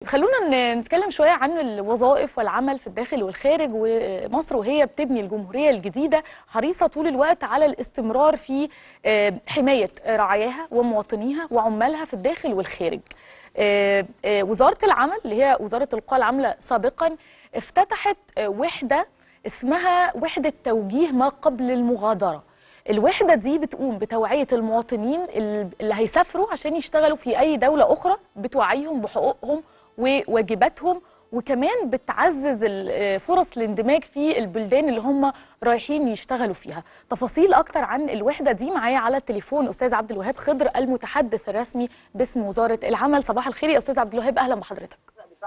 خلونا نتكلم شويه عن الوظائف والعمل في الداخل والخارج ومصر وهي بتبني الجمهوريه الجديده حريصه طول الوقت على الاستمرار في حمايه رعاياها ومواطنيها وعمالها في الداخل والخارج. وزاره العمل اللي هي وزاره القوى العامله سابقا افتتحت وحده اسمها وحده توجيه ما قبل المغادره. الوحده دي بتقوم بتوعيه المواطنين اللي هيسافروا عشان يشتغلوا في اي دوله اخرى بتوعيهم بحقوقهم وواجباتهم وكمان بتعزز فرص الاندماج في البلدان اللي هم رايحين يشتغلوا فيها تفاصيل اكتر عن الوحده دي معايا على التليفون استاذ عبد الوهاب خضر المتحدث الرسمي باسم وزاره العمل صباح الخير يا استاذ عبد الوهاب اهلا بحضرتك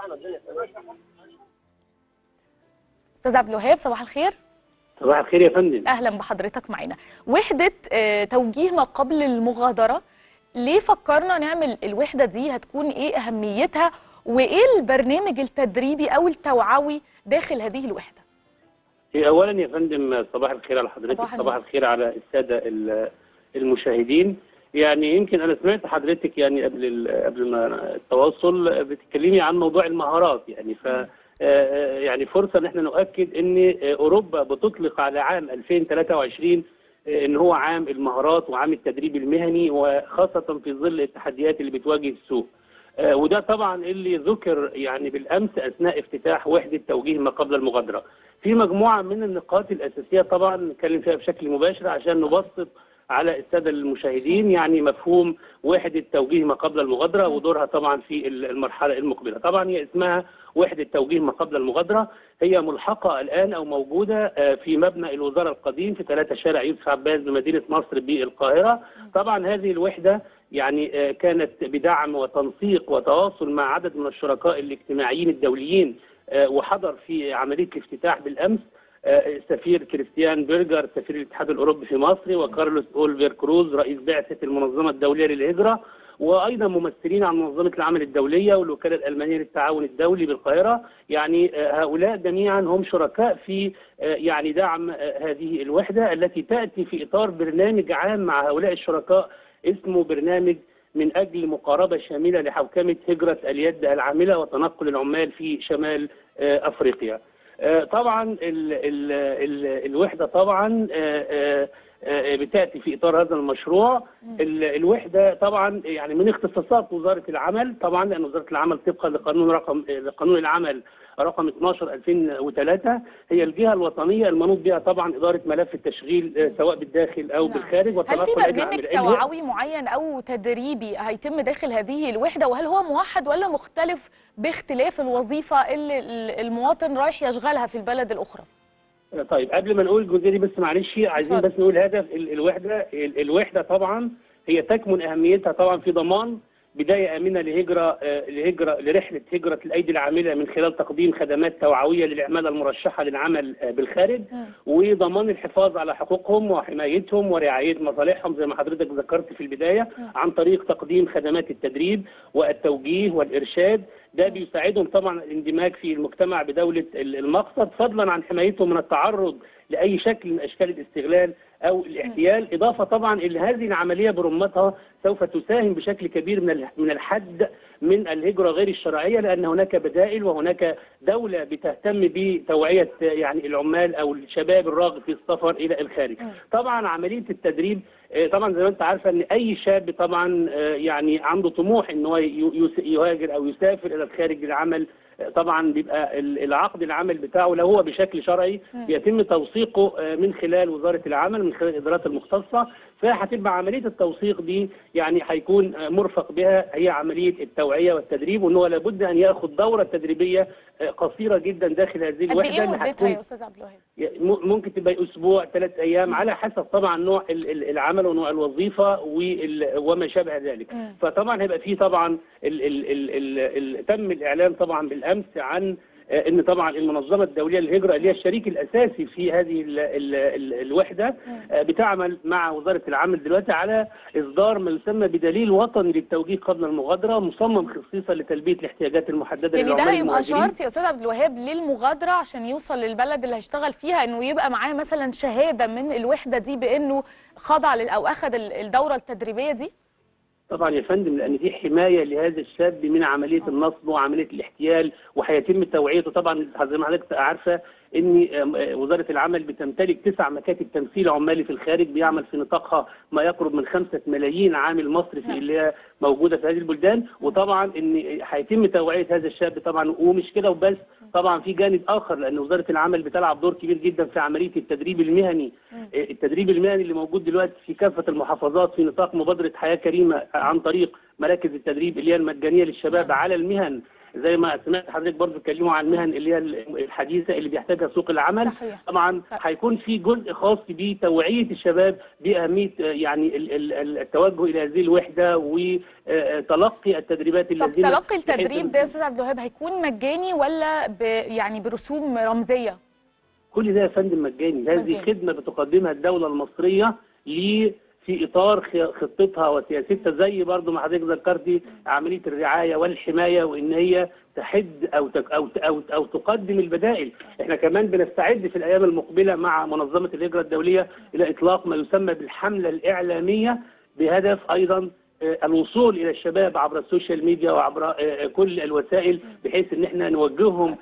استاذ عبد الوهاب صباح الخير صباح الخير يا فندم اهلا بحضرتك معانا وحده توجيه ما قبل المغادره ليه فكرنا نعمل الوحده دي هتكون ايه اهميتها وايه البرنامج التدريبي او التوعوي داخل هذه الوحده اولا يا فندم صباح الخير على حضرتك صباح, صباح الخير على الساده المشاهدين يعني يمكن انا سمعت حضرتك يعني قبل قبل ما التواصل بتتكلمي عن موضوع المهارات يعني ف يعني فرصه ان احنا نؤكد ان اوروبا بتطلق على عام 2023 ان هو عام المهارات وعام التدريب المهني وخاصه في ظل التحديات اللي بتواجه السوق. وده طبعا اللي ذكر يعني بالامس اثناء افتتاح وحده توجيه ما قبل المغادره. في مجموعه من النقاط الاساسيه طبعا نتكلم فيها بشكل مباشر عشان نبسط على الساده المشاهدين يعني مفهوم وحده توجيه ما قبل المغادره ودورها طبعا في المرحله المقبله. طبعا هي اسمها وحده توجيه ما قبل المغادره هي ملحقه الان او موجوده في مبنى الوزاره القديم في ثلاثة شارع يوسف عباس بمدينه مصر بالقاهره. طبعا هذه الوحده يعني كانت بدعم وتنسيق وتواصل مع عدد من الشركاء الاجتماعيين الدوليين وحضر في عمليه الافتتاح بالامس سفير كريستيان بيرجر سفير الاتحاد الاوروبي في مصر وكارلوس اولفير كروز رئيس بعثه المنظمه الدوليه للهجره وايضا ممثلين عن منظمه العمل الدوليه والوكاله الالمانيه للتعاون الدولي بالقاهره يعني هؤلاء جميعا هم شركاء في يعني دعم هذه الوحده التي تاتي في اطار برنامج عام مع هؤلاء الشركاء اسمه برنامج من اجل مقاربه شامله لحوكمه هجره اليد العامله وتنقل العمال في شمال افريقيا. طبعا ال ال ال الوحده طبعا بتاتي في اطار هذا المشروع الوحده طبعا يعني من اختصاصات وزاره العمل طبعا لان وزاره العمل طبقا لقانون رقم لقانون العمل رقم 12 2003 هي الجهه الوطنيه المنوط بها طبعا اداره ملف التشغيل سواء بالداخل او نعم. بالخارج هل في برنامج توعوي معين او تدريبي هيتم داخل هذه الوحده وهل هو موحد ولا مختلف باختلاف الوظيفه اللي المواطن رايح يشغلها في البلد الاخرى؟ طيب قبل ما نقول الجزئيه دي بس معلش عايزين بس نقول هدف الوحده الوحده طبعا هي تكمن اهميتها طبعا في ضمان بدايه امنه لهجره لهجره لرحله هجره الايدي العامله من خلال تقديم خدمات توعويه للعماله المرشحه للعمل بالخارج وضمان الحفاظ على حقوقهم وحمايتهم ورعايه مصالحهم زي ما حضرتك ذكرت في البدايه عن طريق تقديم خدمات التدريب والتوجيه والارشاد ده بيساعدهم طبعا الاندماج في المجتمع بدوله المقصد فضلا عن حمايتهم من التعرض لاي شكل من اشكال الاستغلال او الاحتيال اضافه طبعا الى هذه العمليه برمتها سوف تساهم بشكل كبير من من الحد من الهجره غير الشرعيه لان هناك بدائل وهناك دوله بتهتم بتوعيه يعني العمال او الشباب الراغب في السفر الى الخارج. طبعا عمليه التدريب طبعا زي ما انت عارفه ان اي شاب طبعا يعني عنده طموح ان هو يهاجر او يسافر الى الخارج للعمل طبعا بيبقى العقد العمل بتاعه لو هو بشكل شرعي بيتم توثيقه من خلال وزاره العمل من خلال الادارات المختصه فهتبقى عمليه التوثيق دي يعني هيكون مرفق بها هي عمليه التوعيه والتدريب وان هو لابد ان ياخذ دوره تدريبيه قصيره جدا داخل هذه الوحده قد ايه مدتها يا استاذ عبد الوهاب؟ ممكن تبقى اسبوع ثلاث ايام على حسب طبعا نوع العمل ونوع الوظيفه وما شابه ذلك م. فطبعا هيبقى في طبعا ال ال ال ال تم الاعلان طبعا بالامس عن ان طبعا المنظمه الدوليه للهجره اللي هي الشريك الاساسي في هذه ال ال ال الوحده بتعمل مع وزاره العمل دلوقتي على اصدار ما يسمى بدليل وطني للتوجيه قبل المغادره مصمم خصيصا لتلبيه الاحتياجات المحدده يعني ده هيبقى شرط يا استاذ عبد الوهاب للمغادره عشان يوصل للبلد اللي هيشتغل فيها انه يبقى معاه مثلا شهاده من الوحده دي بانه خضع او اخذ الدوره التدريبيه دي؟ طبعا يا فندم لان في حمايه لهذا الشاب من عمليه النصب وعمليه الاحتيال وهيتم توعيته طبعا زي ما حضرتك عارفه ان وزاره العمل بتمتلك تسع مكاتب تمثيل عمالي في الخارج بيعمل في نطاقها ما يقرب من خمسة ملايين عامل مصري في اللي هي موجوده في هذه البلدان وطبعا ان هيتم توعيه هذا الشاب طبعا ومش كده وبس طبعا في جانب اخر لان وزاره العمل بتلعب دور كبير جدا في عمليه التدريب المهني التدريب المهني اللي موجود دلوقتي في كافه المحافظات في نطاق مبادره حياه كريمه عن طريق مراكز التدريب اللي هي المجانيه للشباب على المهن زي ما سمعت حضرتك برضه اتكلموا عن المهن اللي هي الحديثه اللي بيحتاجها سوق العمل صحيح. طبعا هيكون في جزء خاص بتوعيه الشباب باهميه يعني التوجه الى هذه الوحده وتلقي التدريبات طب اللازمه تلقي التدريب ده يا استاذ عبد الوهاب هيكون مجاني ولا ب يعني برسوم رمزيه؟ كل ده يا فندم مجاني هذه مجاني. خدمه بتقدمها الدوله المصريه ل في اطار خطتها وسياستها زي برضو ما حضرتك ذكرتي عمليه الرعايه والحمايه وان هي تحد او تك او او او تقدم البدائل، احنا كمان بنستعد في الايام المقبله مع منظمه الهجره الدوليه الى اطلاق ما يسمى بالحمله الاعلاميه بهدف ايضا الوصول الى الشباب عبر السوشيال ميديا وعبر كل الوسائل بحيث ان احنا نوجههم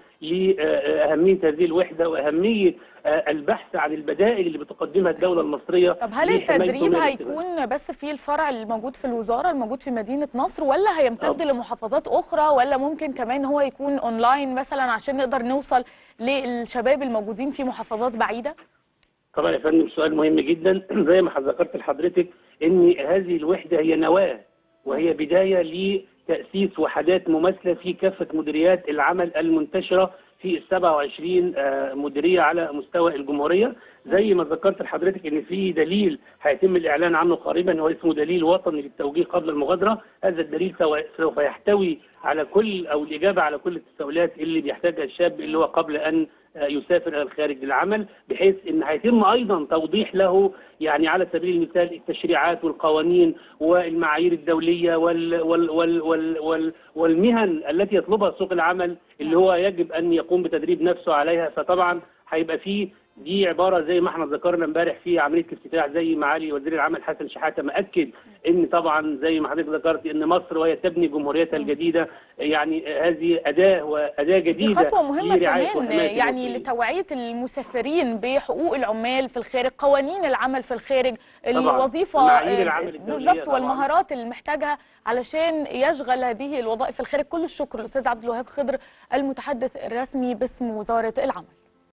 لاهميه هذه الوحده واهميه البحث عن البدائل اللي بتقدمها الدوله المصريه طب هل التدريب هيكون بس في الفرع الموجود في الوزاره الموجود في مدينه نصر ولا هيمتد لمحافظات اخرى ولا ممكن كمان هو يكون اونلاين مثلا عشان نقدر نوصل للشباب الموجودين في محافظات بعيده؟ طبعا يا فندم سؤال مهم جدا زي ما ذكرت لحضرتك ان هذه الوحده هي نواه وهي بدايه لتاسيس وحدات مماثله في كافه مديريات العمل المنتشره في ال 27 مديريه على مستوى الجمهوريه زي ما ذكرت لحضرتك ان في دليل هيتم الاعلان عنه قريبا هو اسمه دليل وطني للتوجيه قبل المغادره هذا الدليل سوف يحتوي على كل او الاجابه على كل التساؤلات اللي بيحتاجها الشاب اللي هو قبل ان يسافر الى الخارج للعمل بحيث ان هيتم ايضا توضيح له يعني على سبيل المثال التشريعات والقوانين والمعايير الدوليه وال وال وال وال وال والمهن التي يطلبها سوق العمل اللي هو يجب ان يقوم بتدريب نفسه عليها فطبعا هيبقى فيه دي عباره زي ما احنا ذكرنا امبارح في عمليه الافتتاح زي معالي وزير العمل حسن شحاته مأكد ان طبعا زي ما حضرتك ذكرت ان مصر وهي تبني جمهوريتها الجديده يعني هذه اداه واداه جديده دي خطوه مهمه كمان يعني لتوعيه المسافرين بحقوق العمال في الخارج قوانين العمل في الخارج الوظيفه بالظبط والمهارات اللي محتاجها علشان يشغل هذه الوظائف في الخارج كل الشكر الاستاذ عبد الوهاب خضر المتحدث الرسمي باسم وزاره العمل